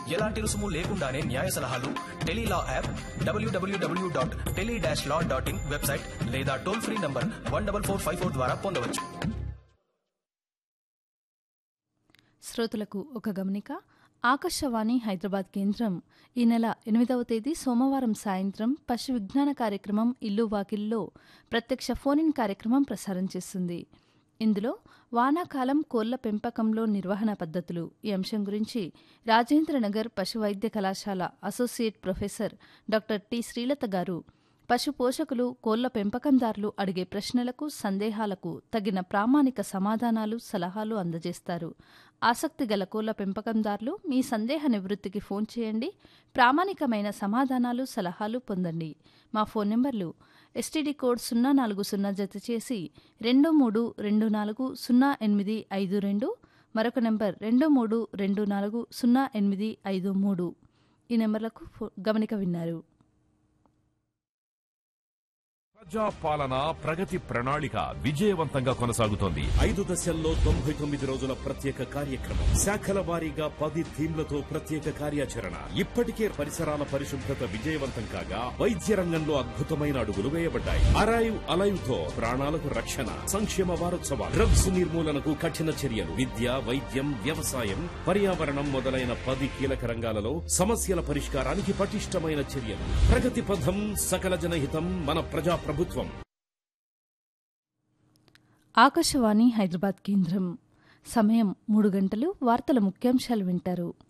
ఎలాంటి రుసుము లేకుండానే న్యాయ సలహాలు tele law app WWW dot tele dash law dot in website లేదా toll free number one double four five four ద్వారా పొందవచ్చు శ్రోతలకు ఒక గమనిక ఆకాశవాణి హైదరాబాద్ కేంద్రం ఈ నెల ఎనిమిదవ తేదీ సోమవారం సాయంత్రం పశు విజ్ఞాన కార్యక్రమం ఇల్లు వాకిల్లో ప్రత్యక్ష ఫోన్ ఇన్ కార్యక్రమం ప్రసారం చేస్తుంది ఇందులో వానాకాలం కోళ్ల పెంపకంలో నిర్వహణ పద్ధతులు ఈ అంశం గురించి రాజేంద్రనగర్ పశు వైద్య కళాశాల associate professor doctor T Srilatha garu పశు పోషకులు కోళ్ల పెంపకందారులు అడిగే ప్రశ్నలకు సందేహాలకు తగిన ప్రామాణిక సమాధానాలు సలహాలు అందజేస్తారు ఆసక్తి గల కోళ్ల పెంపకందారులు మీ సందేహ నివృత్తికి ఫోన్ చేయండి ప్రామాణికమైన సమాధానాలు సలహాలు పొందండి మా ఫోన్ నెంబర్లు ఎస్టీడీ కోడ్ సున్నా నాలుగు సున్నా జత చేసి రెండు మూడు రెండు నాలుగు సున్నా ఎనిమిది ఐదు రెండు మరొక నెంబర్ రెండు మూడు రెండు నాలుగు సున్నా ఎనిమిది ఐదు మూడు ఈ నెంబర్లకు ఫో- గమనిక విన్నారు ప్రజా పాలన ప్రగతి ప్రణాళిక విజయవంతంగా కొనసాగుతోంది ఐదు దశల్లో తొంభై తొమ్మిది రోజుల ప్రత్యేక కార్యక్రమం శాఖల వారీగా పది థీమ్లతో ప్రత్యేక కార్యాచరణ ఇప్పటికే పరిసరాల పరిశుభ్రత విజయవంతం కాగా వైద్య రంగంలో అద్భుతమైన అడుగులు వేయబడ్డాయి అరైవ్ అలైవ్ తో ప్రాణాలకు రక్షణ సంక్షేమ వారోత్సవాలు డ్రగ్స్ నిర్మూలనకు కఠిన చర్యలు విద్య వైద్యం వ్యవసాయం పర్యావరణం మొదలైన పది కీలక రంగాలలో సమస్యల పరిష్కారానికి పటిష్టమైన చర్యలు ప్రగతి పథం సకల జనహితం మన ప్రజా ప్రభుత్వం ఆకాశవాణి హైదరాబాద్ కేంద్రం సమయం మూడు గంటలు వార్తల ముఖ్యాంశాలు వింటారు